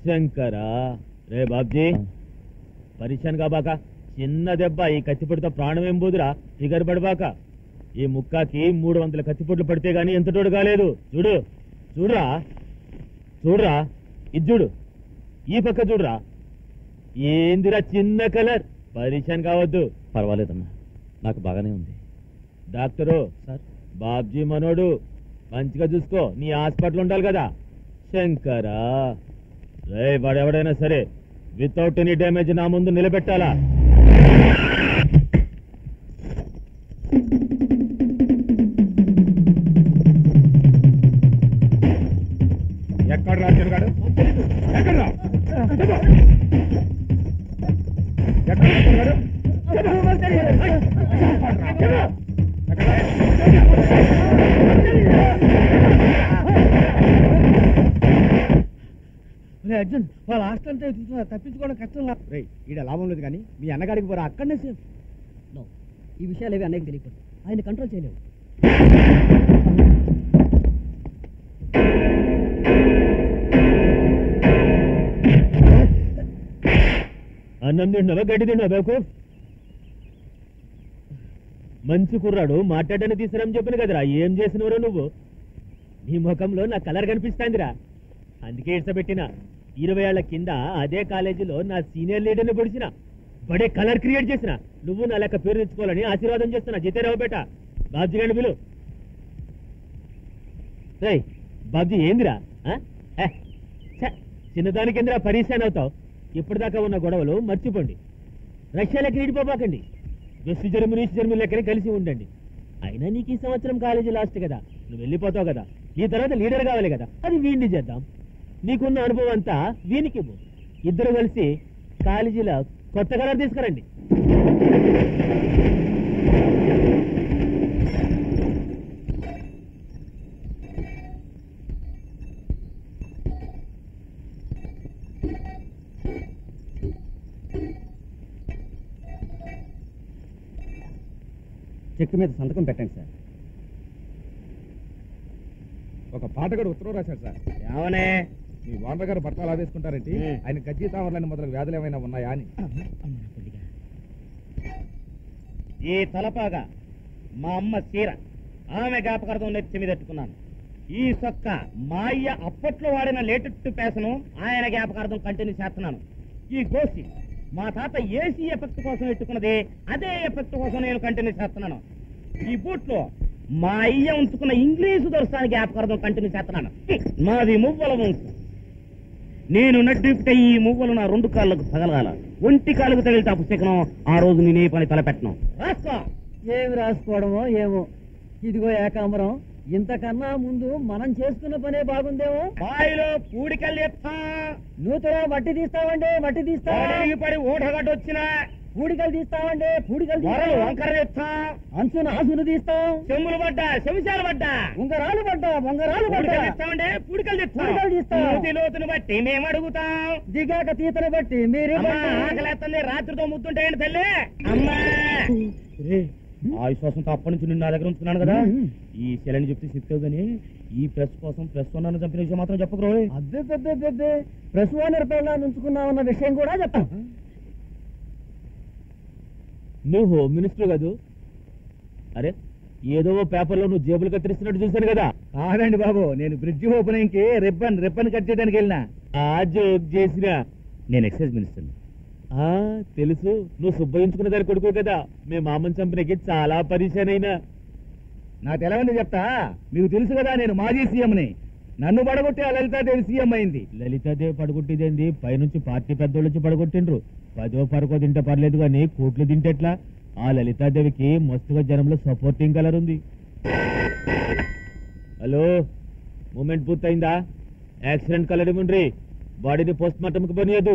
శంకరా రే బాబ్జీ పరిశాన్ కాబాక చిన్న దెబ్బ ఈ కత్తిపొడితో ప్రాణం ఏం పోదురా ఫిగర్ పడబాక ఈ ముక్కాకి మూడు వందల కత్తిపొట్లు పడితే గాని ఎంత తోడు కాలేదు చూడు చూడురా చూడురా ఇది చూడు ఈ పక్క చూడురా ఏందిరా చిన్న కలర్ పరిశాన్ కావద్దు పర్వాలేదన్నా నాకు బాగానే ఉంది డాక్టరు సార్ బాబ్జీ మనోడు మంచిగా చూసుకో నీ హాస్పిటల్ ఉండాలి కదా శంకరా రే వాడెవడైనా సరే వితౌట్ ఎనీ డ్యామేజ్ నా ముందు నిలబెట్టాలా ఎక్కడ రా తిరగాడు ఎక్కడ రా చెప్పు. ఎక్కడ రా తిరగాడు? చెప్పు. చెప్పు. ఎక్కడ? అర్జున్ వాళ్ళ హాస్టల్ అంతా ఎదుగుతున్నారు తప్పించుకోవడం కష్టం రా రేయ్ ఈడ లాభం లేదు కానీ మీ అన్నగాడికి పోరా అక్కడనే సేఫ్ నో ఈ విషయాలు ఏవి అన్నయ్యకి తెలియకూడదు ఆయన కంట్రోల్ చేయలేవు అన్నం తింటున్నావా గడ్డి తింటున్నావా బేకు మంచి కుర్రాడు మాట్లాడని తీసుకురని చెప్పిన కదరా ఏం చేసినవరో నువ్వు నీ ముఖంలో నా కలర్ కనిపిస్తాందిరా అందుకే ఇడ్సబెట్టిన ఇరవై ఏళ్ల కింద అదే కాలేజీలో నా సీనియర్ లీడర్ని పొడిచిన బడే కలర్ క్రియేట్ చేసిన నువ్వు నా లెక్క పేరు తెచ్చుకోవాలని ఆశీర్వాదం చేస్తున్నా జితేరావు బేట బాబ్జీ గారిని పిలు రేయ్ బాబ్జీ ఏందిరా ఆ? ఏ, ఛ, చిన్నదానికి ఎందురా పరీక్షాన్ అవుతావు ఇప్పటిదాకా ఉన్న గొడవలు మర్చిపోండి రష్యాలోకి నీడిపోబాకండి వెస్ట్ జర్మనీ ఈస్ట్ జర్మనీ లెక్కనే కలిసి ఉండండి అయినా నీకు ఈ సంవత్సరం కాలేజీ లాస్ట్ కదా నువ్వు వెళ్ళిపోతావు కదా ఈ తర్వాత లీడర్ కావాలి కదా అది వీడిని చేద్దాం నీకున్న అనుభవం అంతా వీనికి ఇవ్వు. ఇద్దరు కలిసి కాలేజీలో కొత్త కలర్ తీసుకురండి చెక్ మీద సంతకం పెట్టండి సార్ ఒక పాటగాడు ఉత్తరం రాశాడు సార్ ఏమనే మీ వాండ్ర గారు బట్టలు ఆవేసుకుంటారేంటి ఏ. ఆయన గజ్జి తావర్లని మొదలగు వ్యాధులు ఏమైనా ఉన్నాయా అని ఈ తలపాగా మా అమ్మ చీర ఆమె జ్ఞాపకార్థం నెత్తి మీద పెట్టుకున్నాను ఈ సొక్క మా అయ్య అప్పట్లో వాడిన లేటెస్ట్ ఫ్యాషను ఆయన జ్ఞాపకార్థం కంటిన్యూ చేస్తున్నాను ఈ గోసి మా తాత ఏసీ ఎఫెక్ట్ కోసం పెట్టుకున్నది అదే ఎఫెక్ట్ కోసం నేను కంటిన్యూ చేస్తున్నాను ఈ బూట్లో మా అయ్య ఉంచుకున్న ఇంగ్లీషు దర్శనానికి జ్ఞాపకార్థం కంటిన్యూ చేస్తున్నాను మాది మువ్వల వంశం నేను నడ్డిపితే ఈ మువ్వలు నా రెండు కాళ్ళకు తగలగాల ఒంటి కాళ్ళకు తగిలితే ఆ పుస్తకం ఆ రోజు నేనే పని తలపెట్టను రాసుకో ఏమి రాసుకోవడమో ఏమో ఇదిగో ఏకాంబరం ఇంతకన్నా ముందు మనం చేసుకున్న పనే బాగుందేమో బాయిలో పూడికల్లి ఎత్తా నూతలో మట్టి తీస్తామండి మట్టి తీస్తా బాడీకి పడి ఊటగడ్డ వచ్చిన పూడికలు తీస్తామండి పూడికలు వరలు తీస్తాం వంకర ఎత్తా అంచున ఆసును తీస్తాం చెమ్ములు పడ్డా చెంచాలు పడ్డా ఉంగరాలు పడ్డా ఉంగరాలు పడ్డా పూడికలు తెస్తామండి పూడికలు తెస్తాం పూడికలు తీస్తాం. మూతి లోతును బట్టి మేము అడుగుతాం దిగాక తీతను బట్టి మీరే అమ్మా ఆకలేస్తుంది రాత్రితో ముద్దుంటాయండి తల్లి అమ్మా ఆ విశ్వాసంతో అప్పటి నుంచి నిన్ను నా దగ్గర ఉంచుకున్నాను కదా ఈ శిలని చెప్తే చెప్తావు గానీ ఈ ప్రెస్ కోసం ప్రెస్ ఉన్నాను చంపిన విషయం మాత్రం చెప్పకరు అబ్బే పెద్ద పెద్ద ప్రసవాన రూపాయలు ఉంచుకున్నామన్న విషయం కూడా చెప్తాం నువ్వు హోమ్ మినిస్టర్ కాదు అరే ఏదో ఓ పేపర్లో నువ్వు జేబులు కత్తిరిస్తున్నట్టు చూశాను కదా కాదండి బాబు నేను బ్రిడ్జి ఓపెనింగ్ కి రిబ్బన్ రిబ్బన్ కట్ చేయడానికి వెళ్ళినా ఆ జోక్ చేసిన నేను ఎక్సైజ్ మినిస్టర్ ఆ తెలుసు నువ్వు సుబ్బయించుకున్న దాని కొడుకు కదా మీ మామని చంపినకి చాలా పరిశాన్ అయినా నాకు తెలవని చెప్తా మీకు తెలుసు కదా నేను మాజీ సీఎంని నన్ను పడగొట్టి ఆ లలితాదేవి సీఎం అయింది లలితాదేవి పడగొట్టేదేంది పైనుంచి పార్టీ పెద్దోళ్ళు వచ్చి పడగొట్టిండ్రు పదో పరకో తింటే పర్లేదు కానీ కోట్లు తింటెట్లా ఆ లలితాదేవికి మస్తుగా జనంలో సపోర్టింగ్ కలర్ ఉంది హలో మూమెంట్ పూర్తయిందా యాక్సిడెంట్ కలర్ ఇవ్వండి బాడీని పోస్ట్ మార్టంకి పనియదు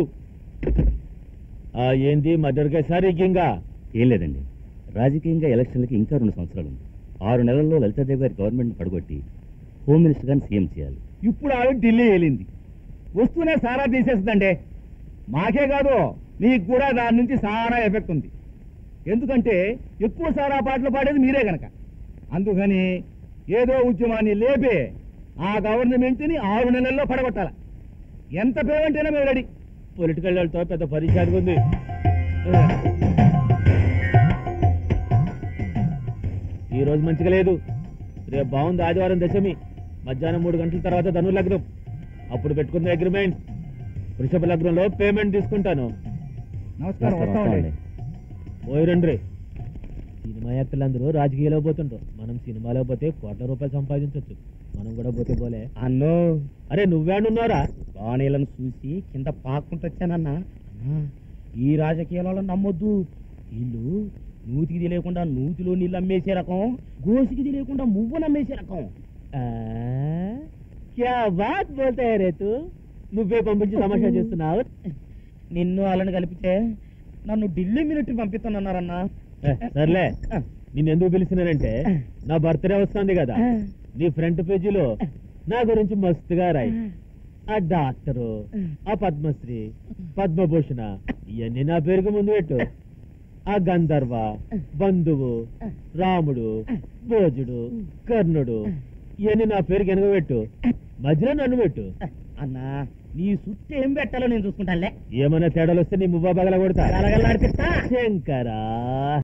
ఆ ఏంది మర్డర్ కేసా రిగ్గింగా ఏం లేదండి రాజకీయంగా ఎలక్షన్లకి ఇంకా రెండు సంవత్సరాలు ఉంది ఆరు నెలల్లో లలితాదేవి గారి గవర్నమెంట్ పడగొట్టి హోమ్ మినిస్టర్ గారిని సీఎం చేయాలి ఇప్పుడు ఆవిడ ఢిల్లీ వెళ్ళింది వస్తూనే సారా తీసేస్తుందండి మాకే కాదు మీకు కూడా దాని నుంచి సారా ఎఫెక్ట్ ఉంది ఎందుకంటే ఎక్కువ సారా పాటలు పాడేది మీరే గనక అందుకని ఏదో ఉద్యమాన్ని లేపే ఆ గవర్నమెంట్ని ఆరు నెలల్లో పడగొట్టాల ఎంత పేమెంటైనా మేము రెడీ పొలిటికల్ వాళ్ళతో పెద్ద పరిశాదిగా ఉంది ఈ రోజు మంచిగా లేదు రేపు బాగుంది ఆదివారం దశమి మధ్యాహ్నం మూడు గంటల తర్వాత ధను లగ్నం అప్పుడు పెట్టుకున్న అగ్రిమెంట్ వృషభ లగ్నంలో పేమెంట్ తీసుకుంటాను నమస్కారం వస్తామండి పోయి రండి సినిమా యాక్టర్లందరూ రాజకీయాలో పోతుంటారు మనం సినిమాలో పోతే కోట్ల రూపాయలు సంపాదించవచ్చు మనం కూడా పోతే పోలే అన్నో అరే నువ్వేడున్నారా బాణీలను చూసి కింద పాక్కుంటూ వచ్చానన్నా అన్నా ఈ రాజకీయాలలో నమ్మొద్దు వీళ్ళు నూతికి తెలియకుండా నూతిలో నీళ్ళు అమ్మేసే రకం గోసికి తెలియకుండా మువ్వు నమ్మేసే రకం ఆ, క్యా బాత్ బోల్తా హై రే తూ నువ్వే పంపించి తమాషా చేస్తున్నావు నిన్ను వాళ్ళని కలిపితే నన్ను ఢిల్లీ మిలిటరీ పంపిస్తానన్నారన్నా ఏ, సర్లే నిన్నెందుకు పిలిచినానంటే నా బర్త్డే వస్తుంది కదా నీ ఫ్రంట్ పేజీలో నా గురించి మస్తుగా రాయి ఆ డాక్టరు ఆ పద్మశ్రీ పద్మభూషణ ఇవన్నీ నా పేరుకు ముందు పెట్టు ఆ గంధర్వ బంధువు రాముడు భోజుడు కర్ణుడు ఇవన్నీ నా పేరుకి వెనక పెట్టు మధ్యలో నన్ను పెట్టు అన్నా నీ సుట్టు ఏం పెట్టాలో నేను చూసుకుంటానులే ఏమైనా తేడాలు వస్తే నీ మువ్వా బగల కొడతా గలగలలాడిపిస్తా. శంకరా